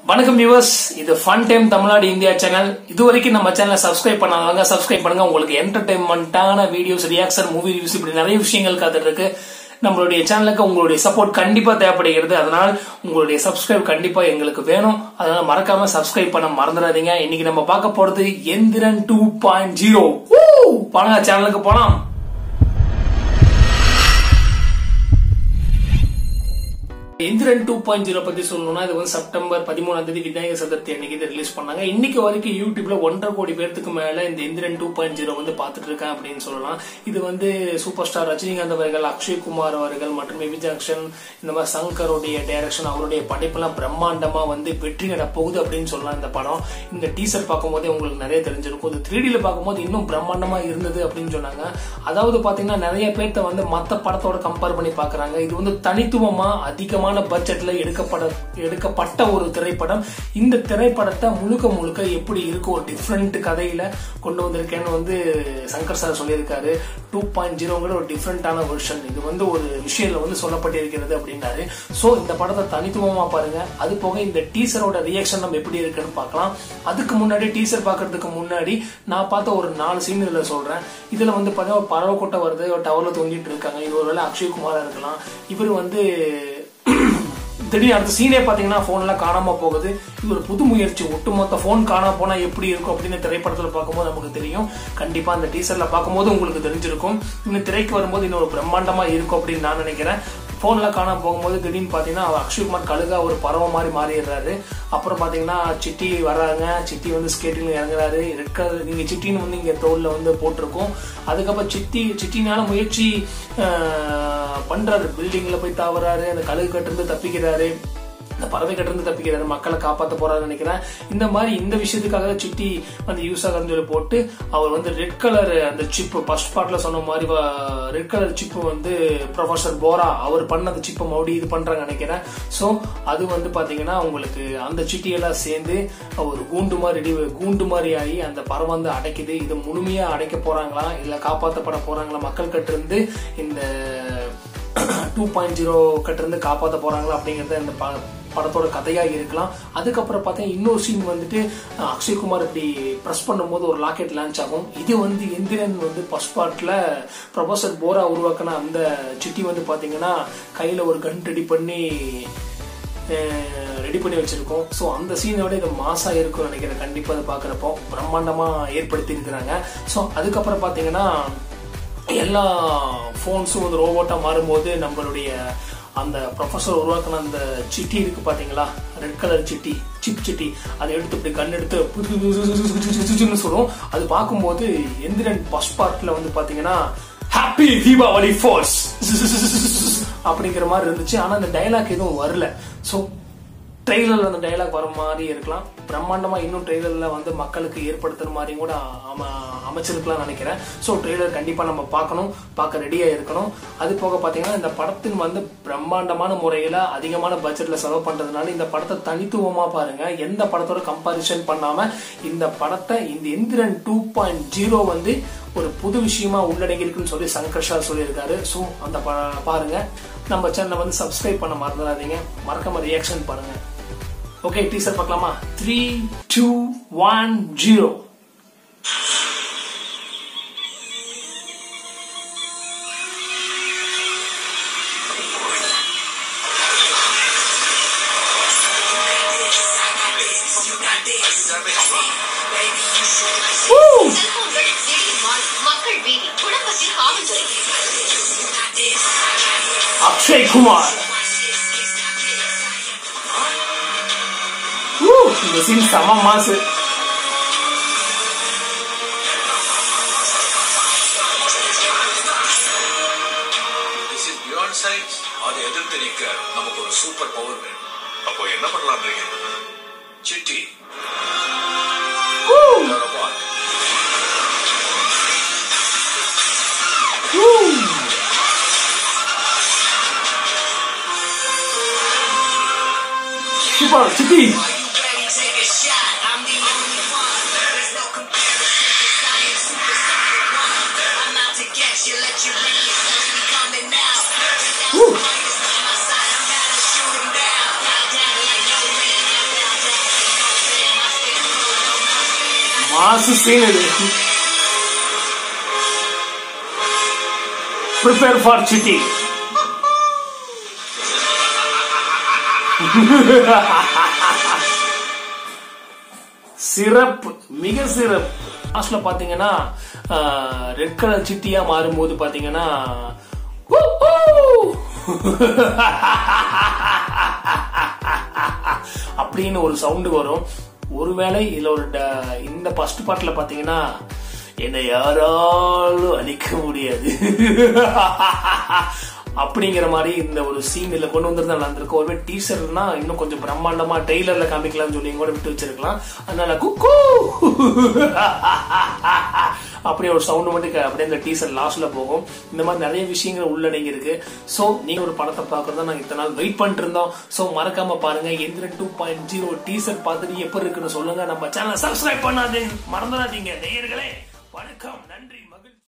வணக்கம் வியூவர்ஸ் இது fun time Tamil Nadu India channel இது வரைக்கும் நம்ம சேனலை சப்ஸ்கிரைப் பண்ணாதவங்க சப்ஸ்கிரைப் பண்ணுங்க உங்களுக்கு என்டர்டைன்மெண்ட்டான வீடியோஸ் ரியாக்ஷன் மூவி ரிவ்யூஸ் இப்படி நிறைய விஷயங்கள் காத்துட்டு இருக்கு நம்மளுடைய சேனலுக்கு உங்களுடைய சப்போர்ட் கண்டிப்பா தேவைப்படுகிறது அதனால் உங்களுடைய சப்ஸ்கிரைப் கண்டிப்பா எங்களுக்கு வேணும் அதனால மறக்காம சப்ஸ்கிரைப் பண்ண மறந்துடாதீங்க இன்னைக்கு நம்ம பார்க்க போறது எந்திரன் டூ பாயிண்ட் ஜீரோ வாங்க சேனலுக்கு போலாம் இந்திரன் டூ பாயிண்ட் ஜீரோ பத்தி சொல்லணும்னா இது வந்து செப்டம்பர் பதிமூணாம் தேதி விநாயகர் சதுர்த்தி அன்னைக்கு இதை ரிலீஸ் பண்ணாங்க இன்னைக்கு வரைக்கும் யூடியூப்ல ஒன்றரை கோடி பேருக்கு மேல இந்த இந்திரன் டூ பாயிண்ட் ஜீரோ வந்து பாத்துட்டு இருக்கேன் அப்படின்னு சொல்லலாம் இது வந்து சூப்பர் ஸ்டார் ரஜினிகாந்த் அவர்கள் அக்ஷய் குமார் அவர்கள் மற்றும் விவி ஜங்ஷன் இந்த மாதிரி சங்கருடைய டைரக்ஷன் அவருடைய படைப்பெல்லாம் பிரம்மாண்டமா வந்து வெற்றி நட போகுது அப்படின்னு சொல்லலாம் இந்த படம் இந்த டீசர் பார்க்கும்போதே உங்களுக்கு நிறைய தெரிஞ்சிருக்கும் இது த்ரீ டில பார்க்கும்போது இன்னும் பிரம்மாண்டமா இருந்தது அப்படின்னு சொன்னாங்க அதாவது பாத்தீங்கன்னா நிறைய பேர்த்த வந்து மத்த படத்தோட கம்பேர் பண்ணி பாக்குறாங்க இது வந்து தனித்துவமா அதிகமான பட்ஜெட்ல எடுக்கப்பட எடுக்கப்பட்ட ஒரு திரைப்படம் இந்த திரைப்படத்தை முழுக்க முழுக்க எப்படி இருக்கு ஒரு டிஃப்ரெண்ட் கதையில கொண்டு வந்திருக்கேன்னு வந்து சங்கர் சார் சொல்லியிருக்காரு டூ பாயிண்ட் ஜீரோங்கிற ஒரு டிஃப்ரெண்டான வெர்ஷன் இது வந்து ஒரு விஷயம்ல வந்து சொல்லப்பட்டிருக்கிறது அப்படின்னாரு சோ இந்த படத்தை தனித்துவமா பாருங்க அது போக இந்த டீசரோட ரியாக்ஷன் நம்ம எப்படி இருக்குன்னு பார்க்கலாம் அதுக்கு முன்னாடி டீசர் பார்க்கறதுக்கு முன்னாடி நான் பார்த்த ஒரு நாலு சீன் இதுல சொல்றேன் இதுல வந்து பார்த்தா ஒரு பறவை கூட்டம் வருது ஒரு டவர்ல தொங்கிட்டு இருக்காங்க இது ஒருவேளை அக்ஷய் குமாரா இருக்கலாம் இவர் வந்து திடீர்னு அடுத்த சீனே பாத்தீங்கன்னா போன்ல காணாம போகுது இது ஒரு புது முயற்சி ஒட்டுமொத்த போன் காணாம போனா எப்படி இருக்கும் அப்படின்னு திரைப்படத்துல பார்க்கும்போது நமக்கு தெரியும் கண்டிப்பா அந்த டீசர்ல பார்க்கும்போது உங்களுக்கு தெரிஞ்சிருக்கும் இன்னும் திரைக்கு வரும்போது இன்னொரு பிரம்மாண்டமா இருக்கும் அப்படின்னு நான் நினைக்கிறேன் போன்ல காணாம போகும்போது திடீர்னு பாத்தீங்கன்னா அக்ஷய்குமார் கழுகா ஒரு பறவை மாதிரி மாறிடுறாரு அப்புறம் பாத்தீங்கன்னா சிட்டி வர்றாங்க சிட்டி வந்து ஸ்கேட்டிங் இறங்குறாரு ரெட் கலர் நீங்க சிட்டின்னு வந்து இங்க தோல்ல வந்து போட்டிருக்கோம் அதுக்கப்புறம் சிட்டி சிட்டினால முயற்சி பண்றாரு பில்டிங்ல போய் தாவறாரு அந்த கழுகு கட்டிருந்து தப்பிக்கிறாரு இந்த பறவை கட்டிருந்து தப்பிக்கிறாரு மக்களை காப்பாத்த போறாருன்னு நினைக்கிறேன் இந்த மாதிரி இந்த விஷயத்துக்காக சிட்டி வந்து யூஸ் ஆகுதுன்னு சொல்லி போட்டு அவர் வந்து ரெட் கலர் அந்த சிப் ஃபர்ஸ்ட் பார்ட்ல சொன்ன மாதிரி ரெட் கலர் சிப் வந்து ப்ரொஃபசர் போரா அவர் பண்ண அந்த சிப்பை மறுபடியும் இது பண்றாங்க நினைக்கிறேன் ஸோ அது வந்து பாத்தீங்கன்னா உங்களுக்கு அந்த சிட்டியெல்லாம் சேர்ந்து ஒரு கூண்டு மாதிரி ரெடி கூண்டு மாதிரி ஆகி அந்த பறவை வந்து அடைக்குது இது முழுமையா அடைக்க போறாங்களா இல்ல காப்பாற்றப்பட போறாங்களா மக்கள் கிட்ட இருந்து இந்த டூ பாயிண்ட் ஜீரோ கிட்ட இருந்து காப்பாற்ற போறாங்களா அப்படிங்கறத இந்த படத்தோட கதையா இருக்கலாம் அதுக்கப்புறம் பார்த்தா இன்னொரு சீன் வந்துட்டு அக்ஷய்குமார் இப்படி ப்ரெஸ் பண்ணும்போது ஒரு லாக்கெட் லான்ச் ஆகும் இது வந்து எந்திரன் வந்து ஃபர்ஸ்ட் பார்ட்ல ப்ரொஃபசர் போரா உருவாக்கின அந்த சிட்டி வந்து பாத்தீங்கன்னா கையில ஒரு கன் ரெடி பண்ணி ரெடி பண்ணி வச்சிருக்கோம் ஸோ அந்த சீனோட இது மாசா இருக்கும்னு நினைக்கிறேன் கண்டிப்பா அதை பாக்குறப்போ பிரம்மாண்டமா ஏற்படுத்தி இருக்கிறாங்க ஸோ அதுக்கப்புறம் பாத்தீங்கன்னா எல்லா ஃபோன்ஸும் வந்து ரோபோட்டா மாறும்போது நம்மளுடைய அந்த ப்ரொஃபஸர் உருவாக்கின அந்த சிட்டி இருக்கு பாத்தீங்களா red colour Chitti chip Chitti அதை எடுத்து இப்படி கண் எடுத்து புது சொல்லும் அது பார்க்கும்போது எந்திரன் ஃபர்ஸ்ட் பார்ட்ல வந்து பாத்தீங்கன்னா ஹாப்பி தீபாவளி ஃபோர்ஸ் அப்படிங்கிற மாதிரி இருந்துச்சு ஆனா அந்த டைலாக் எதுவும் வரல ஸோ ட்ரெய்லர்ல அந்த டைலாக் வர மாதிரி இருக்கலாம் பிரம்மாண்டமா இன்னும் ட்ரெய்லர்ல வந்து மக்களுக்கு ஏற்படுத்துற மாதிரி கூட அமைச்சிருக்கலாம் நினைக்கிறேன் ஸோ ட்ரெய்லர் கண்டிப்பா நம்ம பார்க்கணும் பார்க்க ரெடியா இருக்கணும் அது போக பாத்தீங்கன்னா இந்த படத்தின் வந்து பிரம்மாண்டமான முறையில அதிகமான பட்ஜெட்ல செலவு பண்றதுனால இந்த படத்தை தனித்துவமா பாருங்க எந்த படத்தோட கம்பாரிசன் பண்ணாம இந்த படத்தை இந்த எந்திரன் டூ பாயிண்ட் ஜீரோ வந்து ஒரு புது விஷயமா உள்ளடங்கி இருக்குன்னு சொல்லி சங்கர் ஷா சொல்லியிருக்காரு ஸோ அந்த பாருங்க நம்ம சேனலை வந்து சப்ஸ்கிரைப் பண்ண மறந்துடாதீங்க மறக்காம ரியாக்ஷன் பாருங்க ஓகே டீசர் பார்க்கலாமா த்ரீ டூ ஒன் ஜீரோ மக்கள் வீதி குடும்பத்தில் காவல்துறை அக்ஷய் குமார் இந்த சீன் செம மாசு This is beyond science. அதை எதிர்த்து நிற்க நமக்கு ஒரு சூப்பர் பவர் வேணும் அப்போ என்ன பண்ணலாம்ன்றீங்க Chitti Woo! robot. Woo! Super Chitti Woo! Mass scene இது ப்ரிப்பேர் ஃபார் சிட்டி சிறப்பு மிக சிறப்பு லாஸ்ட்ல பாத்தீங்கன்னா ரெட் கலர் சிட்டியா மாறும்போது பாத்தீங்கன்னா "ஊ, ஊ." அப்படின்னு ஒரு சவுண்டு வரும் ஒருவேளை இதுல ஒரு ட- இந்த ஃபர்ஸ்ட் பார்ட்ல பாத்தீங்கன்னா என்னை யாராலும் அழிக்க முடியாது அப்படிங்கிற மாதிரி இந்த ஒரு சீன் இதுல கொண்டு வந்திருந்தா நல்லா இருந்திருக்கும் ஒருவே டீசர்னா இன்னும் கொஞ்சம் பிரம்மாண்டமா ட்ரெய்லர்ல காமிக்கலாம்னு சொல்லி கூட விட்டு வச்சிருக்கலாம் அதனால குக்கு அப்படியே ஒரு சவுண்ட் மட்டும் க- அப்படியே இந்த டீசர் லாஸ்ட்ல போகும் இந்த மாதிரி நிறைய விஷயங்கள் உள்ளடங்கி இருக்கு சோ நீங்க ஒரு படத்தை பாக்குறதா நாங்க இத்தனை நாள் வெயிட் பண்ணிட்டு இருந்தோம் சோ மறக்காம பாருங்க Enthiran two point zero teaser பார்த்துட்டு எப்படி இருக்குன்னு சொல்லுங்க நம்ம சேனல் சப்ஸ்கிரைப் பண்ணாதீங்க மறந்துடாதீங்க நேயர்களே வணக்கம் நன்றி மகிழ்ச்சி